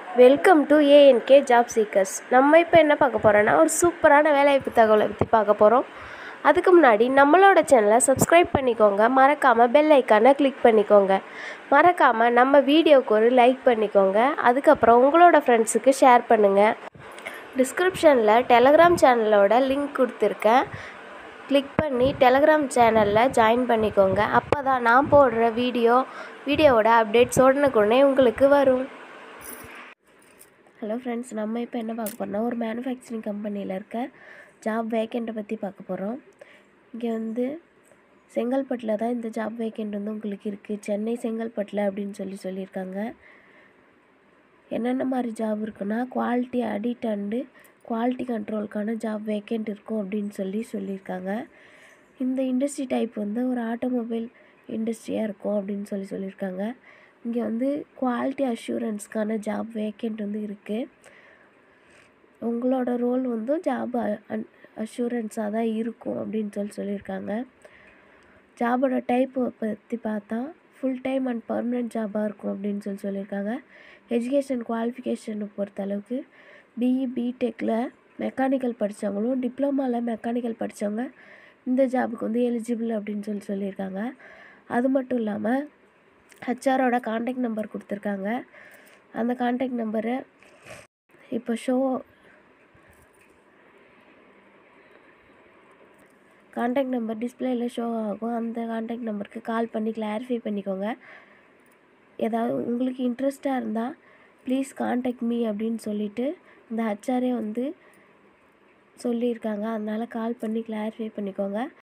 welcome to ANK job seekers நம்ம இப்போ என்ன பார்க்க போகிறோன்னா ஒரு சூப்பரான வேலைவாய்ப்பு தகவலை பற்றி பார்க்க போகிறோம் அதுக்கு முன்னாடி நம்மளோட சேனலை சப்ஸ்கிரைப் பண்ணிக்கோங்க மறக்காமல் பெல் ஐக்கானை கிளிக் பண்ணிக்கோங்க மறக்காமல் நம்ம வீடியோவுக்கு ஒரு லைக் பண்ணிக்கோங்க அதுக்கப்புறம் உங்களோட ஃப்ரெண்ட்ஸுக்கு ஷேர் பண்ணுங்கள் டிஸ்கிரிப்ஷனில் டெலகிராம் சேனலோட லிங்க் கொடுத்துருக்கேன் கிளிக் பண்ணி டெலகிராம் சேனலில் ஜாயின் பண்ணிக்கோங்க அப்போ தான் நான் போடுற வீடியோ வீடியோவோட அப்டேட்ஸ் உடனுக்குடனே உங்களுக்கு வரும் ஹலோ ஃப்ரெண்ட்ஸ் நம்ம இப்போ என்ன பார்க்க போகிறோம்னா ஒரு மேனுஃபேக்சரிங் கம்பெனியில் இருக்க ஜாப் வேக்கண்ட்டை பற்றி பார்க்க போகிறோம் இங்கே வந்து செங்கல்பட்டில் தான் இந்த ஜாப் வேக்கண்ட் வந்து உங்களுக்கு இருக்குது சென்னை செங்கல்பட்டில் அப்படின்னு சொல்லி சொல்லியிருக்காங்க என்னென்ன மாதிரி ஜாப் இருக்குன்னா குவாலிட்டி ஆடிட் அண்டு குவாலிட்டி கண்ட்ரோலுக்கான ஜாப் வேக்கண்ட் இருக்கும் அப்படின்னு சொல்லி சொல்லியிருக்காங்க இந்த இண்டஸ்ட்ரி டைப் வந்து ஒரு ஆட்டோமொபைல் இண்டஸ்ட்ரியாக இருக்கும் அப்படின்னு சொல்லி சொல்லியிருக்காங்க இங்கே வந்து குவாலிட்டி அஷூரன்ஸ்க்கான ஜாப் வேக்கண்ட் வந்து இருக்குது உங்களோட ரோல் வந்து ஜாப் அஷூரன்ஸாக தான் இருக்கும் அப்படின்னு சொல்லி சொல்லியிருக்காங்க ஜாபோட டைப்பை பற்றி பார்த்தா ஃபுல் டைம் அண்ட் பர்மனெண்ட் ஜாபாக இருக்கும் அப்படின்னு சொல்லி சொல்லியிருக்காங்க எஜுகேஷன் குவாலிஃபிகேஷனை பொறுத்தளவுக்கு பிஇ பிடெக்கில் மெக்கானிக்கல் படித்தவங்களும் டிப்ளமாவில் மெக்கானிக்கல் படித்தவங்க இந்த ஜாபுக்கு வந்து எலிஜிபிள் அப்படின்னு சொல்லி சொல்லியிருக்காங்க அது மட்டும் இல்லாமல் ஹச்ஆரோட காண்டாக்ட் நம்பர் கொடுத்துருக்காங்க அந்த காண்டாக்ட் நம்பரை இப்போ ஷோ காண்டாக்ட் நம்பர் டிஸ்பிளேயில் ஷோ ஆகும் அந்த காண்டாக்ட் நம்பருக்கு கால் பண்ணி கிளாரிஃபை பண்ணிக்கோங்க ஏதாவது உங்களுக்கு இன்ட்ரெஸ்ட்டாக இருந்தால் ப்ளீஸ் காண்டாக்ட் மீ அப்படின்னு சொல்லிவிட்டு இந்த ஹச்ஆரே வந்து சொல்லியிருக்காங்க அதனால் கால் பண்ணி கிளாரிஃபை பண்ணிக்கோங்க